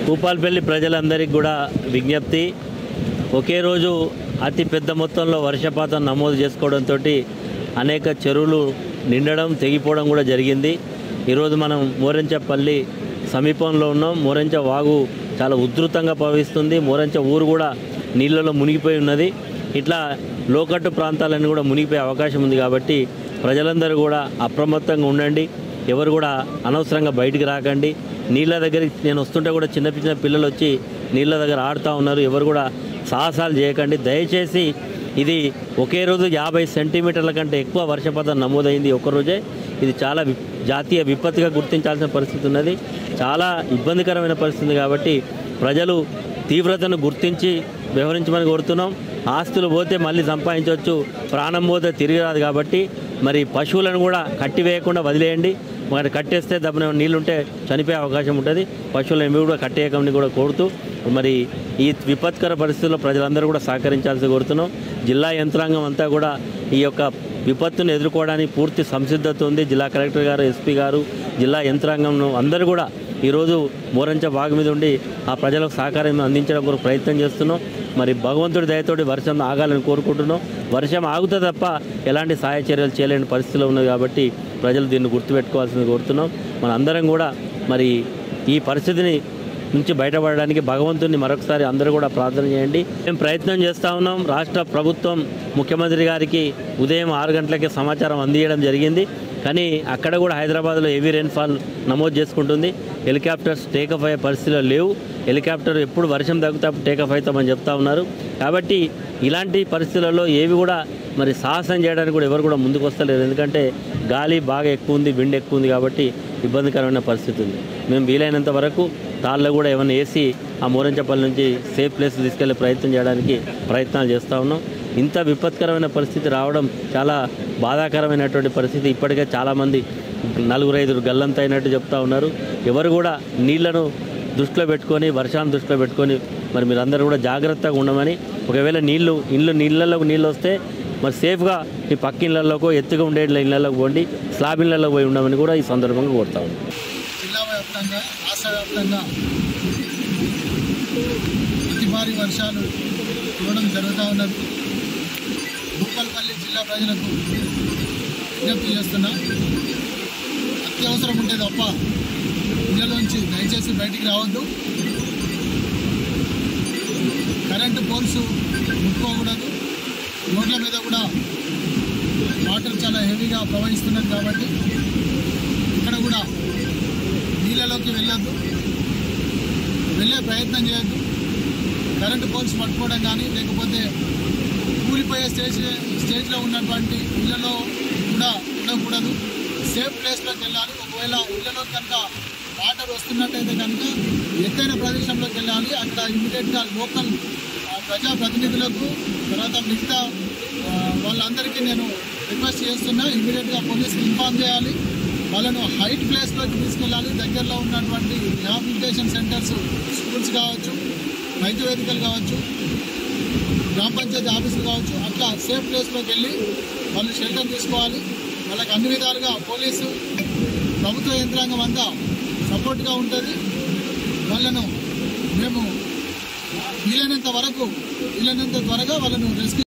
భూపాల్పల్లి ప్రజలందరికీ కూడా విజ్ఞప్తి ఒకే రోజు అతి పెద్ద మొత్తంలో వర్షపాతం నమోదు చేసుకోవడంతో అనేక చెరువులు నిండడం తెగిపోవడం కూడా జరిగింది ఈరోజు మనం మోరెంచపల్లి సమీపంలో ఉన్నాం మోరెంచ వాగు చాలా ఉధృతంగా ప్రవహిస్తుంది మోరెంచ ఊరు కూడా నీళ్ళలో మునిగిపోయి ఉన్నది ఇట్లా లోకట్టు ప్రాంతాలన్నీ కూడా మునిగిపోయే అవకాశం ఉంది కాబట్టి ప్రజలందరూ కూడా అప్రమత్తంగా ఉండండి ఎవరు కూడా అనవసరంగా బయటికి రాకండి నీళ్ళ దగ్గరికి నేను వస్తుంటే కూడా చిన్న చిన్న పిల్లలు వచ్చి నీళ్ళ దగ్గర ఆడుతూ ఉన్నారు ఎవరు కూడా సాహసాలు చేయకండి దయచేసి ఇది ఒకే రోజు యాభై సెంటీమీటర్ల కంటే ఎక్కువ వర్షపాతం నమోదైంది ఒకరోజే ఇది చాలా వి- జాతీయ విపత్తుగా గుర్తించాల్సిన పరిస్థితి ఉన్నది చాలా ఇబ్బందికరమైన పరిస్థితి కాబట్టి ప్రజలు తీవ్రతను గుర్తించి వ్యవహరించమని కోరుతున్నాం ఆస్తులు పోతే మళ్ళీ సంపాదించవచ్చు ప్రాణం పోతే తిరిగి రాదు కాబట్టి మరి పశువులను కూడా కట్టివేయకుండా వదిలేయండి మరి కట్టేస్తే దబ్బున నీళ్ళు ఉంటే చనిపోయే అవకాశం ఉంటుంది పశువులను ఏమి కూడా కట్టేయకమని కూడా కోరుతూ మరి ఈ విపత్కర పరిస్థితుల్లో ప్రజలందరూ కూడా సహకరించాల్సి కోరుతున్నాం జిల్లా యంత్రాంగం అంతా కూడా ఈ యొక్క విపత్తును ఎదుర్కోవడానికి పూర్తి సంసిద్ధత ఉంది జిల్లా కలెక్టర్ గారు ఎస్పీ గారు జిల్లా యంత్రాంగం అందరూ కూడా ఈరోజు మోరంచ బాగు మీద ఉండి ఆ ప్రజలకు సహకారం అందించడం కొరకు ప్రయత్నం చేస్తున్నాం మరి భగవంతుడి దయతోటి వర్షం ఆగాలని కోరుకుంటున్నాం వర్షం ఆగుతే తప్ప ఎలాంటి సహాయ చర్యలు చేయలేని పరిస్థితిలో ఉన్నది కాబట్టి ప్రజలు దీన్ని గుర్తుపెట్టుకోవాల్సింది కోరుతున్నాం మన అందరం కూడా మరి ఈ పరిస్థితిని నుంచి బయటపడడానికి భగవంతుని మరొకసారి అందరూ కూడా ప్రార్థన చేయండి మేము ప్రయత్నం చేస్తూ ఉన్నాం రాష్ట్ర ప్రభుత్వం ముఖ్యమంత్రి గారికి ఉదయం ఆరు గంటలకే సమాచారం అందించడం జరిగింది కానీ అక్కడ కూడా హైదరాబాద్లో హెవీ రెయిన్ఫాల్ నమోదు చేసుకుంటుంది హెలికాప్టర్స్ టేకఫ్ అయ్యే పరిస్థితిలో లేవు హెలికాప్టర్ ఎప్పుడు వర్షం తగ్గుతా టేకఫ్ అవుతామని చెప్తా ఉన్నారు కాబట్టి ఇలాంటి పరిస్థితులలో ఏవి కూడా మరి సాహసం చేయడానికి కూడా ఎవరు కూడా ముందుకు వస్తలేరు ఎందుకంటే గాలి బాగా ఎక్కువ ఉంది విండ్ ఎక్కువ ఉంది కాబట్టి ఇబ్బందికరమైన పరిస్థితి ఉంది మేము వీలైనంత వరకు తాళ్ళు కూడా ఏమైనా వేసి ఆ మోరంచపల్లి నుంచి సేఫ్ ప్లేస్ తీసుకెళ్లే ప్రయత్నం చేయడానికి ప్రయత్నాలు చేస్తూ ఉన్నాం ఇంత విపత్కరమైన పరిస్థితి రావడం చాలా బాధాకరమైనటువంటి పరిస్థితి ఇప్పటికే చాలామంది నలుగురు ఐదుగురు గల్లంత అయినట్టు చెప్తా ఉన్నారు ఎవరు కూడా నీళ్లను దృష్టిలో పెట్టుకొని వర్షాన్ని దృష్టిలో పెట్టుకొని మరి మీరందరూ కూడా జాగ్రత్తగా ఉండమని ఒకవేళ నీళ్లు ఇల్లు నీళ్ళలోకి నీళ్ళు వస్తే మరి సేఫ్గా ఈ పక్క ఇళ్ళలోకో ఎత్తుగా ఉండే ఇళ్ళలోకి పోండి స్లాబ్ ఇళ్ళలోకి పోయి ఉండమని కూడా ఈ సందర్భంగా కోరుతా ఉన్నాం జిల్లా వ్యాప్తంగా రాష్ట్ర వ్యాప్తంగా అతి భారీ వర్షాలు ఇవ్వడం జరుగుతూ ఉన్నది భూపాలపల్లి జిల్లా ప్రజలకు విజ్ఞప్తి చేస్తున్నా అత్యవసరం ఉంటే తప్ప ఇళ్ళలోంచి దయచేసి బయటికి రావద్దు కరెంటు పోల్స్ ముట్టుకోకూడదు రోడ్ల మీద కూడా వాటర్ చాలా హెవీగా ప్రవహిస్తున్నది కాబట్టి ఇక్కడ కూడా నీళ్ళలోకి వెళ్ళొద్దు వెళ్ళే ప్రయత్నం చేయొద్దు కరెంటు పోల్స్ పట్టుకోవడం కానీ లేకపోతే కూలిపోయే స్టేజ్ స్టేజ్లో ఉన్నటువంటి ఇళ్లలో కూడా ఉండకూడదు సేఫ్ ప్లేస్లోకి వెళ్ళాలి ఒకవేళ ఇళ్లలో కనుక వాటర్ వస్తున్నట్టయితే కనుక ఎత్తైన ప్రదేశంలోకి వెళ్ళాలి అక్కడ ఇమీడియట్గా లోకల్ ఆ, ప్రజాప్రతినిధులకు తర్వాత మిగతా ఆ, వాళ్ళందరికీ నేను రిక్వెస్ట్ చేస్తున్నా ఇమీడియట్గా పోలీస్కి ఇన్ఫార్మ్ చేయాలి వాళ్ళను హైట్ ప్లేస్లోకి తీసుకెళ్ళాలి దగ్గరలో ఉన్నటువంటి రిహాబిలిటేషన్ సెంటర్స్ స్కూల్స్ కావచ్చు రైతు వేదికలు కావచ్చు గ్రామ పంచాయతీ ఆఫీసులు కావచ్చు అట్లా సేఫ్ ప్లేస్లోకి వెళ్ళి వాళ్ళు షెల్టర్ తీసుకోవాలి వాళ్ళకి అన్ని విధాలుగా పోలీసు ప్రభుత్వ యంత్రాంగం అంతా సపోర్ట్గా ఉంటుంది వాళ్ళను మేము వీలైనంత వరకు వీలైనంత త్వరగా వాళ్ళను రెస్క్యూ